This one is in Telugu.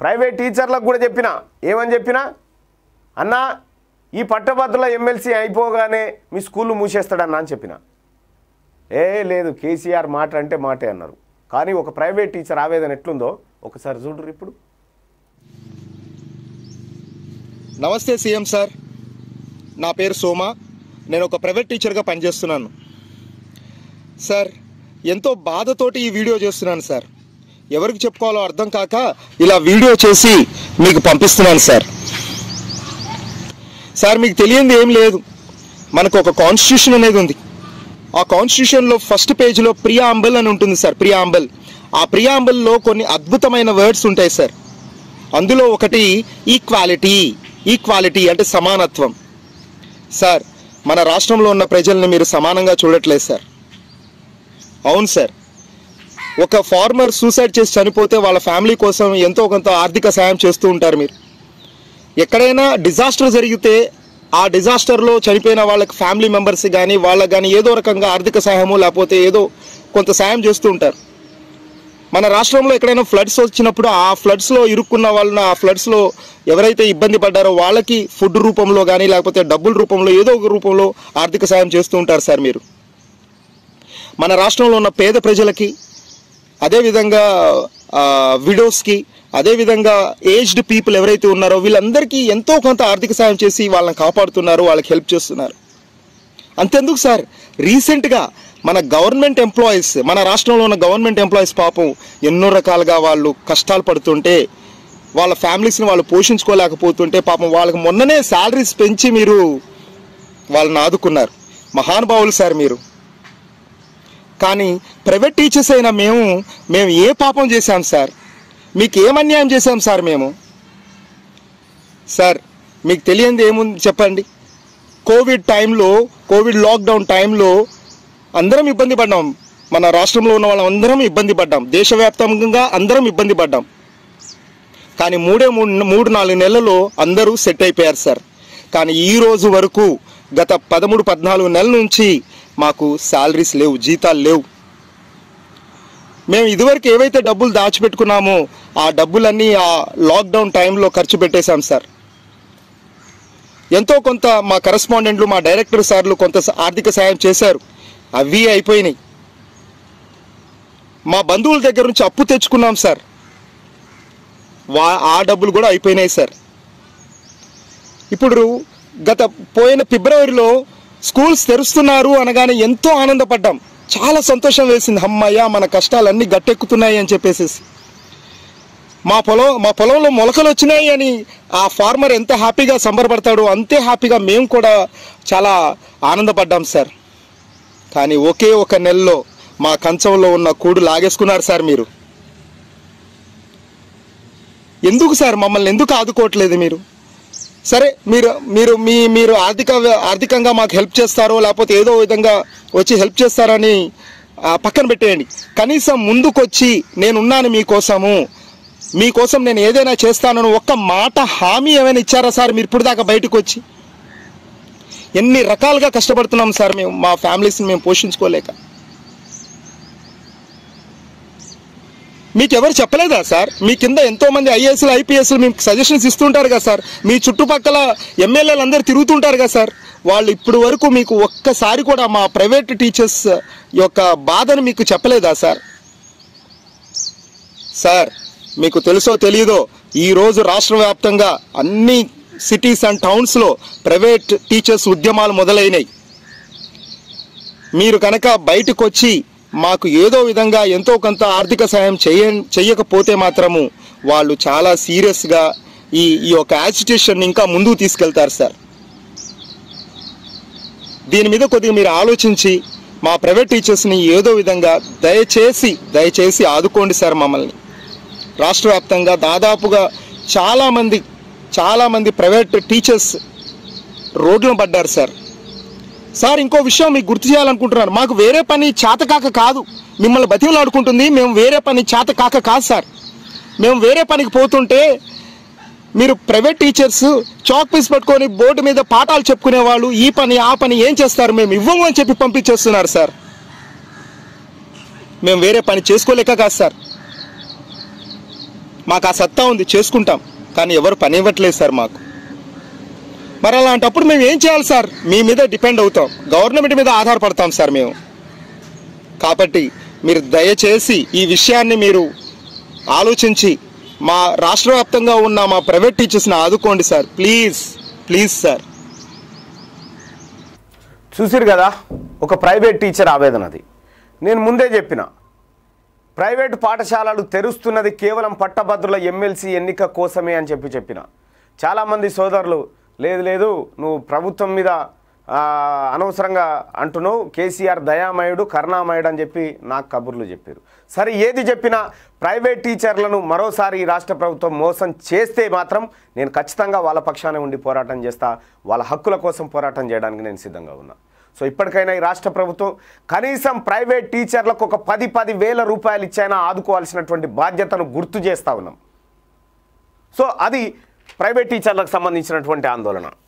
ప్రైవేట్ టీచర్లకు కూడా చెప్పిన ఏమని చెప్పినా అన్నా ఈ పట్టభద్రుల ఎమ్మెల్సీ అయిపోగానే మీ స్కూళ్ళు మూసేస్తాడన్నా అని చెప్పిన ఏ లేదు కేసీఆర్ మాట అంటే మాటే అన్నారు కానీ ఒక ప్రైవేట్ టీచర్ ఆవేదన ఎట్లుందో ఒకసారి చూడరు ఇప్పుడు నమస్తే సీఎం సార్ నా పేరు సోమ నేను ఒక ప్రైవేట్ టీచర్గా పనిచేస్తున్నాను సార్ ఎంతో బాధతోటి ఈ వీడియో చేస్తున్నాను సార్ ఎవరికి చెప్పుకోవాలో అర్థం కాక ఇలా వీడియో చేసి మీకు పంపిస్తున్నాను సార్ సార్ మీకు తెలియంది ఏం లేదు మనకు ఒక కాన్స్టిట్యూషన్ అనేది ఉంది ఆ కాన్స్టిట్యూషన్లో ఫస్ట్ పేజ్లో ప్రియాంబల్ అని ఉంటుంది సార్ ప్రియాంబల్ ఆ ప్రియాంబల్లో కొన్ని అద్భుతమైన వర్డ్స్ ఉంటాయి సార్ అందులో ఒకటి ఈక్వాలిటీ ఈక్వాలిటీ అంటే సమానత్వం సార్ మన రాష్ట్రంలో ఉన్న ప్రజల్ని మీరు సమానంగా చూడట్లేదు సార్ అవును సార్ ఒక ఫార్మర్ సూసైడ్ చేసి చనిపోతే వాళ్ళ ఫ్యామిలీ కోసం ఎంతో కొంత ఆర్థిక సాయం చేస్తూ ఉంటారు మీరు ఎక్కడైనా డిజాస్టర్ జరిగితే ఆ డిజాస్టర్లో చనిపోయిన వాళ్ళకి ఫ్యామిలీ మెంబర్స్ కానీ వాళ్ళకి కానీ ఏదో రకంగా ఆర్థిక సహాయము లేకపోతే ఏదో కొంత సాయం చేస్తూ ఉంటారు మన రాష్ట్రంలో ఎక్కడైనా ఫ్లడ్స్ వచ్చినప్పుడు ఆ ఫ్లడ్స్లో ఇరుక్కున్న వాళ్ళని ఆ ఫ్లడ్స్లో ఎవరైతే ఇబ్బంది పడ్డారో వాళ్ళకి ఫుడ్ రూపంలో కానీ లేకపోతే డబ్బుల రూపంలో ఏదో ఒక రూపంలో ఆర్థిక సాయం చేస్తూ ఉంటారు సార్ మీరు మన రాష్ట్రంలో ఉన్న పేద ప్రజలకి అదేవిధంగా విడోస్కి అదేవిధంగా ఏజ్డ్ పీపుల్ ఎవరైతే ఉన్నారో వీళ్ళందరికీ ఎంతో కొంత ఆర్థిక సాయం చేసి వాళ్ళని కాపాడుతున్నారు వాళ్ళకి హెల్ప్ చేస్తున్నారు అంతెందుకు సార్ రీసెంట్గా మన గవర్నమెంట్ ఎంప్లాయీస్ మన రాష్ట్రంలో ఉన్న గవర్నమెంట్ ఎంప్లాయీస్ పాపం ఎన్నో రకాలుగా వాళ్ళు కష్టాలు పడుతుంటే వాళ్ళ ఫ్యామిలీస్ని వాళ్ళు పోషించుకోలేకపోతుంటే పాపం వాళ్ళకి మొన్ననే శాలరీస్ పెంచి మీరు వాళ్ళని ఆదుకున్నారు మహానుభావులు సార్ మీరు కానీ ప్రైవేట్ టీచర్స్ అయిన మేము మేము ఏ పాపం చేశాం సార్ మీకు ఏం అన్యాయం చేశాం సార్ మేము సార్ మీకు తెలియంది ఏముంది చెప్పండి కోవిడ్ టైంలో కోవిడ్ లాక్డౌన్ టైంలో అందరం ఇబ్బంది పడ్డాం మన రాష్ట్రంలో ఉన్న వాళ్ళందరం ఇబ్బంది పడ్డాం దేశవ్యాప్తంగా అందరం ఇబ్బంది పడ్డాం కానీ మూడే మూడు మూడు నాలుగు నెలల్లో అందరూ సెట్ అయిపోయారు సార్ కానీ ఈ రోజు వరకు గత పదమూడు పద్నాలుగు నెలల నుంచి మాకు శాలరీస్ లేవు జీతాలు లేవు మేము ఇదివరకు ఏవైతే డబ్బులు దాచిపెట్టుకున్నామో ఆ డబ్బులన్నీ ఆ లాక్డౌన్ టైంలో ఖర్చు పెట్టేశాం సార్ ఎంతో కొంత మా కరస్పాండెంట్లు మా డైరెక్టర్ సార్లు కొంత స- ఆర్థిక సాయం చేశారు అవి అయిపోయినాయి మా బంధువుల దగ్గర నుంచి అప్పు తెచ్చుకున్నాం సార్ వా ఆ డబ్బులు కూడా అయిపోయినాయి సార్ ఇప్పుడు గత పోయిన ఫిబ్రవరిలో స్కూల్స్ తెరుస్తున్నారు అనగానే ఎంతో ఆనందపడ్డాం చాలా సంతోషం వేసింది అమ్మయ్య మన కష్టాలన్నీ గట్టెక్కుతున్నాయి అని చెప్పేసి మా పొలం మా పొలంలో మొలకలు వచ్చినాయి అని ఆ ఫార్మర్ ఎంత హ్యాపీగా సంబరపడతాడో అంతే హ్యాపీగా మేము కూడా చాలా ఆనందపడ్డాం సార్ కానీ ఒకే ఒక నెలలో మా కంచంలో ఉన్న కూడు లాగేసుకున్నారు సార్ మీరు ఎందుకు సార్ మమ్మల్ని ఎందుకు ఆదుకోవట్లేదు మీరు సరే మీరు మీరు మీ మీరు ఆర్థిక ఆర్థికంగా మాకు హెల్ప్ చేస్తారో లేకపోతే ఏదో విధంగా వచ్చి హెల్ప్ చేస్తారని ఆ, పక్కన పెట్టేయండి కనీసం ముందుకొచ్చి నేనున్నాను మీకోసము మీకోసం నేను ఏదైనా చేస్తానని ఒక్క మాట హామీ ఏమైనా ఇచ్చారా సార్ మీరు ఇప్పుడు దాకా బయటకు వచ్చి ఎన్ని రకాలుగా కష్టపడుతున్నాం సార్ మేము మా ఫ్యామిలీస్ని మేము పోషించుకోలేక మీకు ఎవరు చెప్పలేదా సార్ మీ కింద ఎంతో మంది ఐఏఎస్లు ఐపీఎస్లు మీకు సజెషన్స్ ఇస్తుంటారు కదా సార్ మీ చుట్టుపక్కల ఎమ్మెల్యేలు అందరూ తిరుగుతుంటారు కదా సార్ వాళ్ళు ఇప్పుడు వరకు మీకు ఒక్కసారి కూడా మా ప్రైవేట్ టీచర్స్ యొక్క బాధను మీకు చెప్పలేదా సార్ సార్ మీకు తెలుసో తెలియదో ఈ రోజు రాష్ట్ర వ్యాప్తంగా అన్ని సిటీస్ అండ్ టౌన్స్లో ప్రైవేట్ టీచర్స్ ఉద్యమాలు మొదలైనవి మీరు కనుక బయటకు వచ్చి మాకు ఏదో విధంగా ఎంతో కొంత ఆర్థిక సాయం చేయ చెయ్యకపోతే మాత్రము వాళ్ళు చాలా సీరియస్గా ఈ ఈ యొక్క యాజిటేషన్ ఇంకా ముందుకు తీసుకెళ్తారు సార్ దీని మీద కొద్దిగా మీరు ఆలోచించి మా ప్రైవేట్ టీచర్స్ని ఏదో విధంగా దయచేసి దయచేసి ఆదుకోండి సార్ మమ్మల్ని రాష్ట్ర వ్యాప్తంగా దాదాపుగా చాలామంది చాలామంది ప్రైవేట్ టీచర్స్ రోడ్లను పడ్డారు సార్ సార్ ఇంకో విషయం మీకు గుర్తు చేయాలనుకుంటున్నాను మాకు వేరే పని చేతకాక కాదు మిమ్మల్ని బతిమలాడుకుంటుంది మేము వేరే పని చేతకాక కాదు సార్ మేము వేరే పనికి పోతుంటే మీరు ప్రైవేట్ టీచర్స్ చాక్ పీస్ పట్టుకొని బోర్డు మీద పాఠాలు చెప్పుకునే వాళ్ళు ఈ పని ఆ పని ఏం చేస్తారు మేము ఇవ్వము అని చెప్పి పంపించేస్తున్నారు సార్ మేము వేరే పని చేసుకోలేక కాదు సార్ మాకు ఆ సత్తా ఉంది చేసుకుంటాం కానీ ఎవరు పని ఇవ్వట్లేదు సార్ మాకు మరి అలాంటప్పుడు మేము ఏం చేయాలి సార్ మీ మీద డిపెండ్ అవుతాం గవర్నమెంట్ మీద ఆధారపడతాం సార్ మేము కాబట్టి మీరు దయచేసి ఈ విషయాన్ని మీరు ఆలోచించి మా రాష్ట్ర వ్యాప్తంగా ఉన్న మా ప్రైవేట్ టీచర్స్ని ఆదుకోండి సార్ ప్లీజ్ ప్లీజ్ సార్ చూసిరు కదా ఒక ప్రైవేట్ టీచర్ ఆవేదన అది నేను ముందే చెప్పిన ప్రైవేటు పాఠశాలలు తెరుస్తున్నది కేవలం పట్టభద్రుల ఎమ్మెల్సీ ఎన్నిక కోసమే అని చెప్పి చెప్పిన చాలామంది సోదరులు లేదు లేదు నువ్వు ప్రభుత్వం మీద ఆ, అనవసరంగా అంటున్నావు కేసీఆర్ దయామయుడు కరుణామయుడు అని చెప్పి నాకు కబుర్లు చెప్పారు సరే ఏది చెప్పినా ప్రైవేట్ టీచర్లను మరోసారి ఈ రాష్ట్ర ప్రభుత్వం మోసం చేస్తే మాత్రం నేను ఖచ్చితంగా వాళ్ళ పక్షానే ఉండి పోరాటం చేస్తా వాళ్ళ హక్కుల కోసం పోరాటం చేయడానికి నేను సిద్ధంగా ఉన్నా సో ఇప్పటికైనా ఈ రాష్ట్ర ప్రభుత్వం కనీసం ప్రైవేట్ టీచర్లకు ఒక పది పది వేల రూపాయలు ఇచ్చైనా ఆదుకోవాల్సినటువంటి బాధ్యతను గుర్తు చేస్తా ఉన్నాం సో అది ప్రైవేట్ టీచర్లకు సంబంధించినటువంటి ఆందోళన